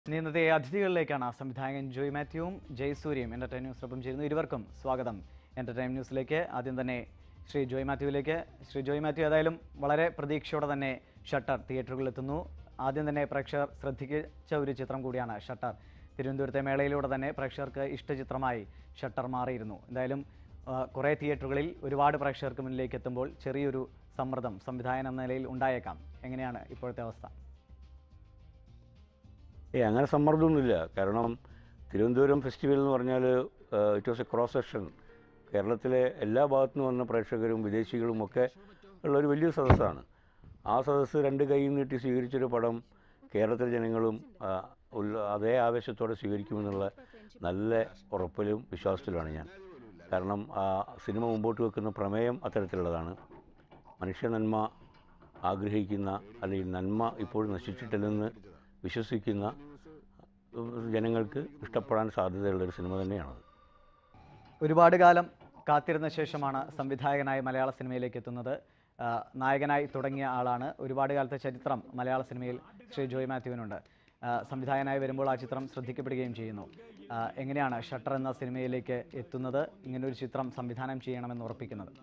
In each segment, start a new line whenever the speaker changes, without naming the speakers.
ഇനി ഇന്നത്തെ അതിഥികളിലേക്കാണ് സംവിധായകൻ ജോയ് മാത്യുവും ജയസൂര്യയും എന്റർടൈൻ ന്യൂസിനൊപ്പം ചേരുന്നു ഇരുവർക്കും സ്വാഗതം എന്റർടൈൻ ന്യൂസിലേക്ക് ആദ്യം തന്നെ ശ്രീ ജോയ് മാത്യുവിലേക്ക് ശ്രീ ജോയ് മാത്യു ഏതായാലും വളരെ പ്രതീക്ഷയോടെ തന്നെ ഷട്ടർ തിയേറ്ററുകളിൽ എത്തുന്നു ആദ്യം തന്നെ പ്രേക്ഷകർ ശ്രദ്ധിച്ച ഒരു ചിത്രം കൂടിയാണ് ഷട്ടർ തിരുവനന്തപുരത്തെ മേളയിലൂടെ തന്നെ പ്രേക്ഷകർക്ക് ഇഷ്ടചിത്രമായി ഷട്ടർ മാറിയിരുന്നു എന്തായാലും ആ, കുറേ തിയേറ്ററുകളിൽ ഒരുപാട് പ്രേക്ഷകർക്ക് മുന്നിലേക്ക് എത്തുമ്പോൾ ചെറിയൊരു സമ്മർദ്ദം സംവിധായകൻ എന്ന നിലയിൽ ഉണ്ടായേക്കാം എങ്ങനെയാണ് ഇപ്പോഴത്തെ അവസ്ഥ
ഏ അങ്ങനെ സമ്മർദ്ദമൊന്നുമില്ല കാരണം തിരുവനന്തപുരം ഫെസ്റ്റിവൽ എന്ന് പറഞ്ഞാൽ it was a cross section കേരളത്തിലെ എല്ലാ ഭാഗത്തു നിന്ന് വന്ന പ്രേക്ഷകരും വിദേശികളും ഒക്കെ ഉള്ളൊരു വലിയ സദസ്സാണ് ആ സദസ്സ് രണ്ട് കൈ നീട്ടി സ്വീകരിച്ചൊരു പടം കേരളത്തിലെ ജനങ്ങളും ആ, ഉള്ള- അതേ ആവേശത്തോടെ സ്വീകരിക്കുമെന്നുള്ള നല്ല ഉറപ്പിലും വിശ്വാസത്തിലുമാണ് ഞാൻ കാരണം ആ സിനിമ മുമ്പോട്ട് വെക്കുന്ന പ്രമേയം അത്തരത്തിലുള്ളതാണ് മനുഷ്യ നന്മ ആഗ്രഹിക്കുന്ന അല്ലെങ്കിൽ നന്മ ഇപ്പോഴും നശിച്ചിട്ടില്ലെന്ന് വിശ്വസിക്കുന്ന ഉം, ജനങ്ങൾക്ക് ഇഷ്ടപ്പെടാൻ സാധ്യതയുള്ളൊരു സിനിമ തന്നെയാണത്
ഒരുപാട് കാലം കാത്തിരുന്ന ശേഷമാണ് സംവിധായകനായി മലയാള സിനിമയിലേക്ക് എത്തുന്നത് ആ, നായകനായി തുടങ്ങിയ ആളാണ് ഒരുപാട് കാലത്തെ ചരിത്രം മലയാള സിനിമയിൽ ശ്രീ ജോയ് മാത്യുവിനുണ്ട് ആ, സംവിധായകനായി വരുമ്പോൾ ആ ചിത്രം ശ്രദ്ധിക്കപ്പെടുകയും ചെയ്യുന്നു ആ, എങ്ങനെയാണ് ഷട്ടർ എന്ന സിനിമയിലേക്ക് എത്തുന്നത് ഇങ്ങനൊരു ചിത്രം സംവിധാനം ചെയ്യണമെന്ന് ഉറപ്പിക്കുന്നത്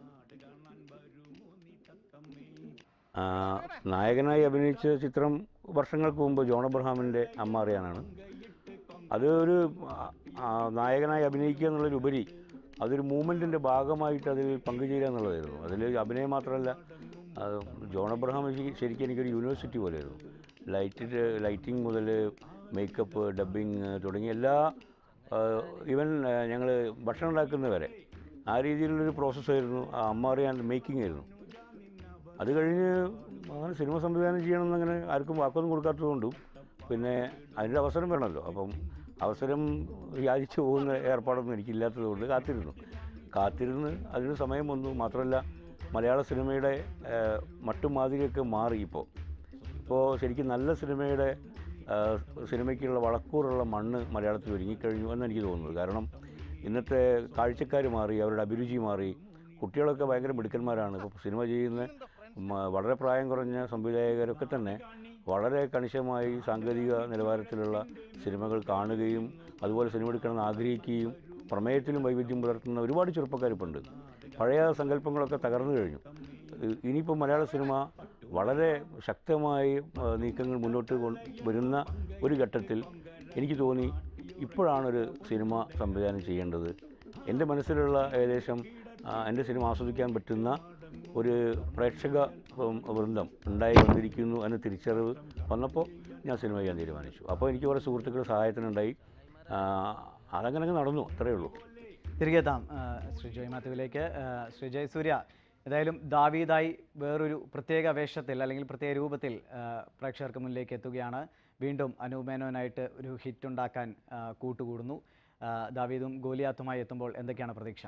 ആ, നായകനായി അഭിനയിച്ച ചിത്രം വർഷങ്ങൾക്ക് മുമ്പ് ജോൺ അബ്രഹാമിൻ്റെ അമ്മ അറിയാനാണ് അത് ഒരു ആ, ആ, നായകനായി അഭിനയിക്കുക എന്നുള്ളതിലുപരി അതൊരു മൂവ്മെൻറ്റിൻ്റെ ഭാഗമായിട്ട് അതിൽ പങ്കുചേരുക എന്നുള്ളതായിരുന്നു അതിൽ അഭിനയം മാത്രമല്ല ആ, ജോൺ അബ്രഹാം ശരി- ശരിക്കും എനിക്കൊരു യൂണിവേഴ്സിറ്റി പോലെയായിരുന്നു ലൈറ്റ് ലൈറ്റിംഗ് മുതൽ മേക്കപ്പ് ഡബ്ബിങ് തുടങ്ങിയ എല്ലാ ഈവൻ ഞങ്ങൾ ഭക്ഷണം ഉണ്ടാക്കുന്നത് വരെ ആ രീതിയിലുള്ളൊരു പ്രോസസ്സായിരുന്നു ആ അമ്മ അറിയാൻ മേക്കിംഗ് ആയിരുന്നു അത് കഴിഞ്ഞ് അങ്ങനെ സിനിമ സംവിധാനം ചെയ്യണമെന്ന് അങ്ങനെ ആർക്കും വാക്കൊന്നും കൊടുക്കാത്തതുകൊണ്ടും പിന്നെ അതിൻ്റെ അവസരം വേണമല്ലോ അപ്പം അവസരം യാചിച്ചു പോകുന്ന ഏർപ്പാടൊന്നും എനിക്കില്ലാത്തതുകൊണ്ട് കാത്തിരുന്നു കാത്തിരുന്ന് അതിന് സമയം വന്നു മാത്രമല്ല മലയാള സിനിമയുടെ ഏഹ്, മട്ടും മാതിരിയൊക്കെ മാറി ഇപ്പോൾ ഇപ്പോൾ ശരിക്കും നല്ല സിനിമയുടെ ഏഹ്, സിനിമയ്ക്കുള്ള വളക്കൂറുള്ള മണ്ണ് മലയാളത്തിൽ ഒരുങ്ങിക്കഴിഞ്ഞു എന്ന് എനിക്ക് തോന്നുന്നത് കാരണം ഇന്നത്തെ കാഴ്ചക്കാർ മാറി അവരുടെ അഭിരുചി മാറി കുട്ടികളൊക്കെ ഭയങ്കര മിടുക്കന്മാരാണ് ഇപ്പോൾ സിനിമ ചെയ്യുന്ന മ- വളരെ പ്രായം കുറഞ്ഞ സംവിധായകരൊക്കെ തന്നെ വളരെ കണിശമായി സാങ്കേതിക നിലവാരത്തിലുള്ള സിനിമകൾ കാണുകയും അതുപോലെ സിനിമ എടുക്കണമെന്ന് ആഗ്രഹിക്കുകയും പ്രമേയത്തിലും വൈവിധ്യം പുലർത്തുന്ന ഒരുപാട് ചെറുപ്പക്കാരിപ്പോൾ ഉണ്ട് പഴയ സങ്കല്പങ്ങളൊക്കെ തകർന്നു കഴിഞ്ഞു ഇ- ഇനിയിപ്പോൾ മലയാള സിനിമ വളരെ ശക്തമായി ആ, നീക്കങ്ങൾ മുന്നോട്ട് കൊ- വരുന്ന ഒരു ഘട്ടത്തിൽ എനിക്ക് തോന്നി ഇപ്പോഴാണൊരു സിനിമ സംവിധാനം ചെയ്യേണ്ടത് എൻ്റെ മനസ്സിലുള്ള ഏകദേശം ആ, എൻ്റെ സിനിമ ആസ്വദിക്കാൻ പറ്റുന്ന ഒരു പ്രേക്ഷക ഉം, വൃന്ദം ഉണ്ടായി വന്നിരിക്കുന്നു എന്ന തിരിച്ചറിവ് വന്നപ്പോൾ ഞാൻ സിനിമ ചെയ്യാൻ തീരുമാനിച്ചു അപ്പോൾ എനിക്ക് കുറേ സുഹൃത്തുക്കൾ സഹായത്തിനുണ്ടായി ആ, അതങ്ങനെ അങ്ങ് നടന്നു അത്രയേ ഉള്ളൂ
തിരികെ എത്താം ആ, ശ്രീ ജോയ് മാത്യുവിലേക്ക് ആ, ശ്രീ ജയസൂര്യ ഏതായാലും ദാവീദായി വേറൊരു പ്രത്യേക വേഷത്തിൽ അല്ലെങ്കിൽ പ്രത്യേക രൂപത്തിൽ ആ, പ്രേക്ഷകർക്ക് മുന്നിലേക്ക് എത്തുകയാണ് വീണ്ടും അനൂപ് മേനോനായിട്ട് ഒരു ഹിറ്റ് ഉണ്ടാക്കാൻ ആ, കൂട്ടുകൂടുന്നു ആ, ദാവീദും ഗോലിയാത്തുമായി എത്തുമ്പോൾ എന്തൊക്കെയാണ് പ്രതീക്ഷ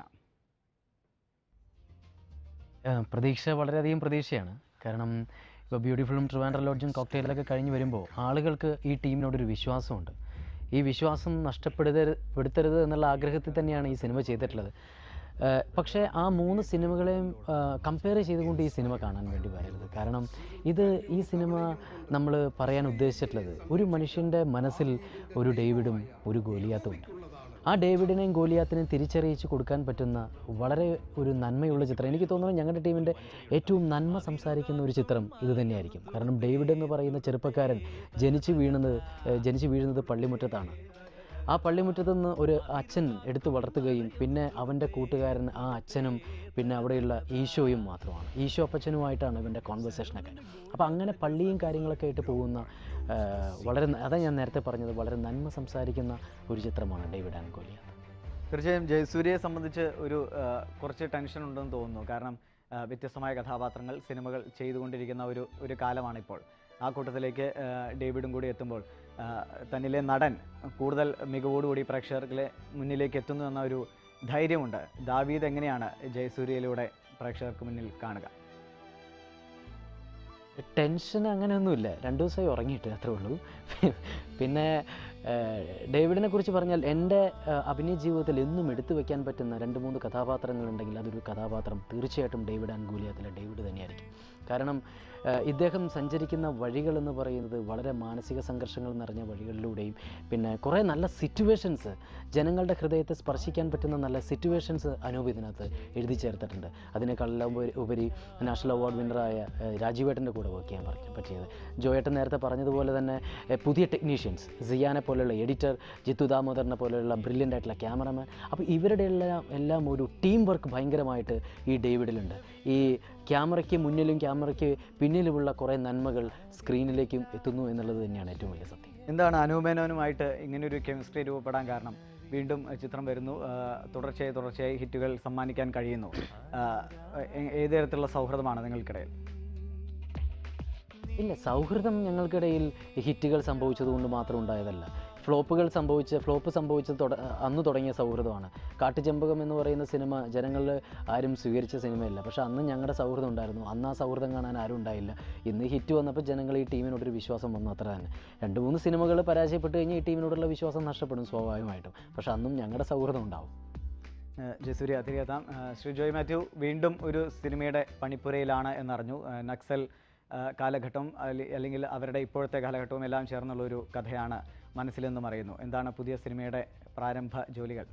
ആ, പ്രതീക്ഷ വളരെയധികം പ്രതീക്ഷയാണ് കാരണം ഇപ്പോൾ ബ്യൂട്ടിഫുള്ളും ട്രിവാൻഡ്ര ലോഡ്ജും കോക്ടെയിലൊക്കെ കഴിഞ്ഞ് വരുമ്പോൾ ആളുകൾക്ക് ഈ ടീമിനോടൊരു വിശ്വാസമുണ്ട് ഈ വിശ്വാസം നഷ്ടപ്പെടുത്തരുത് പെടുത്തരുത് എന്നുള്ള ആഗ്രഹത്തിൽ തന്നെയാണ് ഈ സിനിമ ചെയ്തിട്ടുള്ളത് ആ, പക്ഷേ ആ മൂന്ന് സിനിമകളെയും കമ്പയർ ചെയ്തുകൊണ്ട് ഈ സിനിമ കാണാൻ വേണ്ടി വരരുത് കാരണം ഇത് ഈ സിനിമ നമ്മൾ പറയാൻ ഉദ്ദേശിച്ചിട്ടുള്ളത് ഒരു മനുഷ്യൻ്റെ മനസ്സിൽ ഒരു ഡേവിഡും ഒരു ഗോലിയാത്തും ഉണ്ട് ആ ഡേവിഡിനെയും ഗോലിയാത്തിനെയും തിരിച്ചറിയിച്ച് കൊടുക്കാൻ പറ്റുന്ന വളരെ ഒരു നന്മയുള്ള ചിത്രം എനിക്ക് തോന്നുന്നു ഞങ്ങളുടെ ടീമിൻ്റെ ഏറ്റവും നന്മ സംസാരിക്കുന്ന ഒരു ചിത്രം ഇത് തന്നെയായിരിക്കും കാരണം ഡേവിഡ് എന്ന് പറയുന്ന ചെറുപ്പക്കാരൻ ജനിച്ചു വീണത് ഏഹ് ജനിച്ചു വീഴുന്നത് പള്ളിമുറ്റത്താണ് ആ പള്ളിമുറ്റത്ത് നിന്ന് ഒരു അച്ഛൻ എടുത്തു വളർത്തുകയും പിന്നെ അവൻ്റെ കൂട്ടുകാരൻ ആ അച്ഛനും പിന്നെ അവിടെയുള്ള ഈശോയും മാത്രമാണ് ഈശോ അപ്പച്ചനുമായിട്ടാണ് ഇവൻ്റെ കോൺവെർസേഷനൊക്കെ അപ്പോൾ അങ്ങനെ പള്ളിയും കാര്യങ്ങളൊക്കെ ആയിട്ട് പോകുന്ന ആ, വളരെ ന- അതാ ഞാൻ നേരത്തെ പറഞ്ഞത് വളരെ നന്മ സംസാരിക്കുന്ന ഒരു ചിത്രമാണ് ഡേവിഡ് ആൻഡ് ഗോലിയാത്ത്
തീർച്ചയായും ജയസൂര്യയെ സംബന്ധിച്ച് ഒരു ആ, കുറച്ച് ടെൻഷൻ ഉണ്ടെന്ന് തോന്നുന്നു കാരണം ആ, വ്യത്യസ്തമായ കഥാപാത്രങ്ങൾ സിനിമകൾ ചെയ്തുകൊണ്ടിരിക്കുന്ന ഒരു ഒരു കാലമാണിപ്പോൾ ആ കൂട്ടത്തിലേക്ക് ആ, ഡേവിഡും കൂടി എത്തുമ്പോൾ ആ, തന്നിലെ നടൻ കൂടുതൽ മികവോടുകൂടി പ്രേക്ഷകർക്കിലെ മുന്നിലേക്ക് എത്തുന്നു എന്ന ഒരു ധൈര്യമുണ്ട് ദാവീദ് എങ്ങനെയാണ് ജയസൂര്യയിലൂടെ പ്രേക്ഷകർക്ക് മുന്നിൽ കാണുക
ടെൻഷൻ അങ്ങനെയൊന്നുമില്ല രണ്ടു ദിവസമായി ഉറങ്ങിയിട്ട് അത്രേ ഉള്ളൂ പിന്നെ ഏഹ്, ഡേവിഡിനെ കുറിച്ച് പറഞ്ഞാൽ എൻ്റെ ഏഹ്, അഭിനയ ജീവിതത്തിൽ എന്നും എടുത്തു വെക്കാൻ പറ്റുന്ന രണ്ട് മൂന്ന് കഥാപാത്രങ്ങളുണ്ടെങ്കിൽ അതൊരു കഥാപാത്രം തീർച്ചയായിട്ടും ഡേവിഡ് ആൻഡ് ഗൂലിയാത്തിലെ ഡേവിഡ് തന്നെയായിരിക്കും കാരണം ഏഹ്, ഇദ്ദേഹം സഞ്ചരിക്കുന്ന വഴികൾ എന്ന് പറയുന്നത് വളരെ മാനസിക സംഘർഷങ്ങൾ നിറഞ്ഞ വഴികളിലൂടെയും പിന്നെ കുറേ നല്ല സിറ്റുവേഷൻസ് ജനങ്ങളുടെ ഹൃദയത്തെ സ്പർശിക്കാൻ പറ്റുന്ന നല്ല സിറ്റുവേഷൻസ് അനൂപ് ഇതിനകത്ത് എഴുതി ചേർത്തിട്ടുണ്ട് അതിനേക്കാളെല്ലാം ഉപരി- ഉപരി നാഷണൽ അവാർഡ് വിന്നറായ ഏഹ്, രാജീവേട്ടൻ്റെ കൂടെ വർക്ക് ചെയ്യാൻ പറ്റി- പറ്റിയത് ജോയേട്ടൻ നേരത്തെ പറഞ്ഞതുപോലെ തന്നെ ഏഹ്, പുതിയ ടെക്നീഷ്യൻസ് സിയാനെ പോലെയുള്ള എഡിറ്റർ ജിത്തു ദാമോദറിനെ പോലെയുള്ള ബ്രില്യൻ്റ് ആയിട്ടുള്ള ക്യാമറമാൻ അപ്പോൾ ഇവരുടെ എല്ലാം എല്ലാം ഒരു ടീം വർക്ക് ഭയങ്കരമായിട്ട് ഈ ഡേവിഡിലുണ്ട് ഈ ക്യാമറയ്ക്ക് മുന്നിലും ക്യാമറയ്ക്ക് പിന്നിലുമുള്ള കുറേ നന്മകൾ സ്ക്രീനിലേക്കും എത്തുന്നു എന്നുള്ളത് തന്നെയാണ് ഏറ്റവും വലിയ സത്യം
എന്താണ് അനൂപേനോനുമായിട്ട് ഇങ്ങനൊരു കെമിസ്ട്രി രൂപപ്പെടാൻ കാരണം വീണ്ടും അഹ് ചിത്രം വരുന്നു ആഹ് തുടർച്ചയായി തുടർച്ചയായി ഹിറ്റുകൾ സമ്മാനിക്കാൻ കഴിയുന്നു ആഹ് ഏ- ഏത് തരത്തിലുള്ള സൗഹൃദമാണ് നിങ്ങൾക്കിടയിൽ
ഇല്ല സൗഹൃദം ഞങ്ങൾക്കിടയിൽ ഹിറ്റുകൾ സംഭവിച്ചതുകൊണ്ട് മാത്രം ഉണ്ടായതല്ല ഫ്ലോപ്പുകൾ സംഭവിച്ച് ഫ്ലോപ്പ് സംഭവിച്ചത് തുട അന്ന് തുടങ്ങിയ സൗഹൃദമാണ് കാട്ടുചെമ്പകം എന്ന് പറയുന്ന സിനിമ ജനങ്ങളിൽ ആരും സ്വീകരിച്ച സിനിമയല്ല പക്ഷേ അന്ന് ഞങ്ങളുടെ സൗഹൃദം ഉണ്ടായിരുന്നു അന്ന് ആ സൗഹൃദം കാണാൻ ആരും ഉണ്ടായില്ല ഇന്ന് ഹിറ്റ് വന്നപ്പോൾ ജനങ്ങൾ ഈ ടീമിനോടൊരു വിശ്വാസം വന്നു അത്ര തന്നെ രണ്ട് മൂന്ന് സിനിമകൾ പരാജയപ്പെട്ട് കഴിഞ്ഞാൽ ഈ ടീമിനോടുള്ള വിശ്വാസം നഷ്ടപ്പെടും സ്വാഭാവികമായിട്ടും പക്ഷേ അന്നും ഞങ്ങളുടെ സൗഹൃദം ഉണ്ടാവും
ആഹ് ജയസൂര്യ തിരികെ എത്താം ആഹ് ശ്രീ ജോയ് മാത്യു വീണ്ടും ഒരു സിനിമയുടെ പണിപ്പുരയിലാണ് എന്നറിഞ്ഞു ആഹ് നക്സൽ ആഹ് കാലഘട്ടം അല്ലെ- അല്ലെങ്കിൽ അവരുടെ ഇപ്പോഴത്തെ കാലഘട്ടവും എല്ലാം ചേർന്നുള്ള ഒരു കഥയാണ് മനസ്സിലെന്നും അറിയുന്നു എന്താണ് പുതിയ സിനിമയുടെ പ്രാരംഭ ജോലികൾ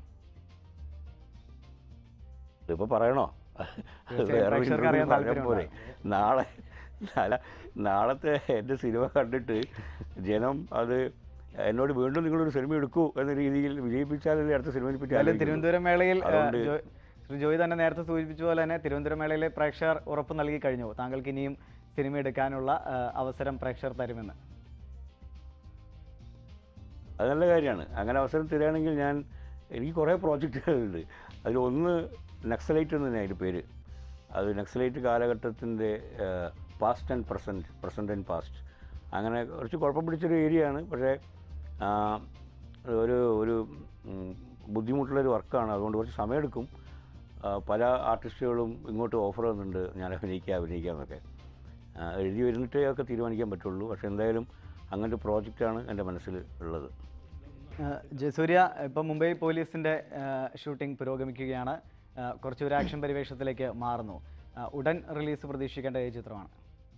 ഇതിപ്പോൾ പറയണോ
തീർച്ചയായും
വേറെ
പ്രേക്ഷകർക്ക്
interview
അറിയാൻ
പറഞ്ഞാൽ
താല്പര്യം
പോരെ നാളെ നാളെ നാളത്തെ എൻ്റെ സിനിമ കണ്ടിട്ട് ജനം അത് എന്നോട് വീണ്ടും നിങ്ങളൊരു സിനിമ എടുക്കൂ എന്ന രീതിയിൽ വിജയിപ്പിച്ചാലല്ലേ അടുത്ത സിനിമയെ പറ്റി
എന്തായാലും
ആലോചിക്കുള്ളൂ.
തിരുവനന്തപുരം മേളയിൽ ആഹ്
അതുകൊണ്ട്
ജോയ്- ശ്രീ ജോയ് തന്നെ നേരത്തെ സൂചിപ്പിച്ച പോലെ തന്നെ തിരുവനന്തപുരം മേളയിലെ പ്രേക്ഷകർ ഉറപ്പ് നൽകി കഴിഞ്ഞു താങ്കൾക്ക് ഇനിയും സിനിമ എടുക്കാനുള്ള ആഹ് അവസരം പ്രേക്ഷകർ തരുമെന്ന്
അത് നല്ല കാര്യമാണ് അങ്ങനെ അവസരം തരികയാണെങ്കിൽ ഞാൻ എനിക്ക് കുറേ പ്രോജക്റ്റുകളുണ്ട് അതിലൊന്ന് നക്സലൈറ്റ് എന്ന് തന്നെ അതിൻ്റെ പേര് അത് നക്സലൈറ്റ് കാലഘട്ടത്തിൻ്റെ past and present present and past അങ്ങനെ കുറച്ച് കുഴപ്പം പിടിച്ചൊരു ഏരിയയാണ് പക്ഷേ ആ, ഒരു ഒരു ഉം, ബുദ്ധിമുട്ടുള്ളൊരു വർക്കാണ് അതുകൊണ്ട് കുറച്ച് സമയമെടുക്കും ആ, പല ആർട്ടിസ്റ്റുകളും ഇങ്ങോട്ട് ഓഫർ തന്നിട്ടുണ്ട് ഞാൻ അഭിനയിക്കുക അഭിനയിക്കുക എന്നൊക്കെ ആ, എഴുതി വരുന്നിട്ടേ ഒക്കെ തീരുമാനിക്കാൻ പറ്റുള്ളൂ പക്ഷേ എന്തായാലും അങ്ങനത്തെ പ്രോജക്റ്റാണ് എൻ്റെ മനസ്സിൽ ഉള്ളത്
ആഹ് ജയസൂര്യ ഇപ്പം മുംബൈ പോലീസിന്റെ ഷൂട്ടിംഗ് പുരോഗമിക്കുകയാണ് ആഹ് കുറച്ചൊരു ആക്ഷൻ പരിവേഷത്തിലേക്ക് മാറുന്നു ആഹ് ഉടൻ റിലീസ് പ്രതീക്ഷിക്കേണ്ട ഈ ചിത്രമാണ്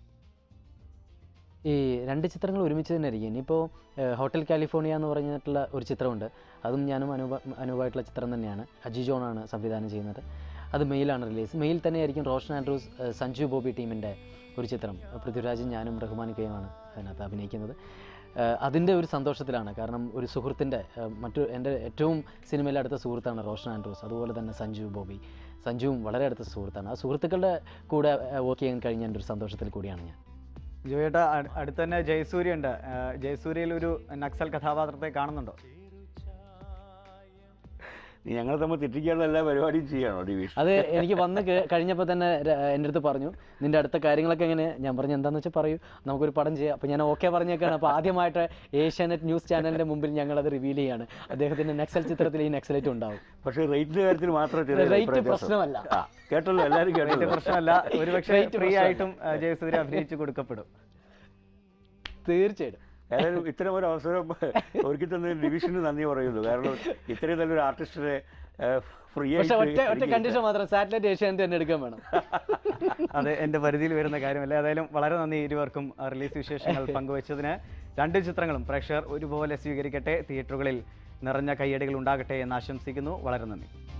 ഈ രണ്ട് ചിത്രങ്ങൾ ഒരുമിച്ച് തന്നെ ആയിരിക്കും ഇനിയിപ്പോൾ ഹോട്ടൽ കാലിഫോർണിയ എന്ന് പറഞ്ഞിട്ടുള്ള ഒരു ചിത്രമുണ്ട് അതും ഞാനും അനൂപ അനൂപായിട്ടുള്ള ചിത്രം തന്നെയാണ് അജി ജോണാണ് സംവിധാനം ചെയ്യുന്നത് അത് മെയിലാണ് റിലീസ് മെയിൽ തന്നെയായിരിക്കും റോഷൻ ആൻഡ്രൂസ് ഏഹ് സഞ്ജു ബോബി ടീമിൻ്റെ ഒരു ചിത്രം പൃഥ്വിരാജും ഞാനും റഹ്മാനിക്കയുമാണ് അതിനകത്ത് അഭിനയിക്കുന്നത് ഏഹ് അതിൻ്റെ ഒരു സന്തോഷത്തിലാണ് കാരണം ഒരു സുഹൃത്തിൻ്റെ ഏഹ് മറ്റു എൻ്റെ ഏറ്റവും സിനിമയിലെ അടുത്ത സുഹൃത്താണ് റോഷൻ ആൻഡ്രൂസ് അതുപോലെ തന്നെ സഞ്ജു ബോബി സഞ്ജുവും വളരെ അടുത്ത സുഹൃത്താണ് ആ സുഹൃത്തുക്കളുടെ കൂടെ വർക്ക് ചെയ്യാൻ കഴിഞ്ഞ എൻ്റെ ഒരു സന്തോഷത്തിൽ കൂടിയാണ് ഞാൻ
ജോയേട്ട അട്- അടുത്ത് തന്നെ ജയസൂര്യ ഉണ്ട് ആഹ് ജയസൂര്യയിൽ ഒരു നക്സൽ കഥാപാത്രത്തെ കാണുന്നുണ്ടോ
നീ ഞങ്ങൾ തമ്മിൽ തെറ്റിക്കാനുള്ള എല്ലാ പരിപാടിയും ചെയ്യണോ ഡിവിഷൻ
അത് എനിക്ക് വന്ന് കേ- കഴിഞ്ഞപ്പോൾ തന്നെ ര- എൻ്റെ അടുത്ത് പറഞ്ഞു നിന്റെ അടുത്ത കാര്യങ്ങളൊക്കെ എങ്ങനെ ഞാൻ പറഞ്ഞു എന്താണെന്ന് വെച്ചാൽ പറയൂ നമുക്കൊരു പടം ചെയ്യാം അപ്പോൾ ഞാൻ ഓക്കെ പറഞ്ഞേക്കാണ് അപ്പോൾ ആദ്യമായിട്ട് ഏഷ്യാനെറ്റ് ന്യൂസ് ചാനലിൻ്റെ മുമ്പിൽ ഞങ്ങളത് റിവീൽ ചെയ്യാണ് അദ്ദേഹത്തിൻ്റെ നെക്സൽ ചിത്രത്തിൽ ഈ നെക്സലൈറ്റ് ഉണ്ടാവും
പക്ഷേ റേറ്റിന്റെ കാര്യത്തിൽ മാത്രമേ ചെറിയ
Rate
അഭിപ്രായ വ്യത്യാസം.
പ്രശ്നമല്ല.
ആ, കേട്ടല്ലോ എല്ലാവരും
റേറ്റ്
കേട്ടല്ലോ
പ്രശ്നമല്ല ഒരുപക്ഷെ
Rate
ഫ്രീ
പ്രശ്നമല്ല.
ആയിട്ടും ആഹ് ജയസൂര്യ അഭിനയിച്ചു കൊടുക്കപ്പെടും
തീർച്ചയായിട്ടും
ഏതായാലും ഇത്തരം ഒരു അവസരം ഒരുക്കി തന്ന ഡിവിഷന് നന്ദി പറയുന്നു കാരണം ഇത്രയും നല്ലൊരു ആർട്ടിസ്റ്റിനെ ഫ്രീ
പക്ഷെ ഒറ്റ ഒറ്റ
ആയിട്ട്
കണ്ടീഷൻ മാത്രം സാറ്റലൈറ്റ് ഏഷ്യാനെറ്റ് തന്നെ എടുക്കാൻ വേണം
അതെ എൻ്റെ പരിധിയിൽ വരുന്ന കാര്യമല്ല ഏതായാലും വളരെ നന്ദി ഇരുവർക്കും റിലീസ് വിശേഷങ്ങൾ പങ്കുവച്ചതിന് രണ്ട് ചിത്രങ്ങളും പ്രേക്ഷകർ ഒരുപോലെ സ്വീകരിക്കട്ടെ തിയേറ്ററുകളിൽ നിറഞ്ഞ കയ്യടികൾ ഉണ്ടാകട്ടെ എന്ന് ആശംസിക്കുന്നു വളരെ നന്ദി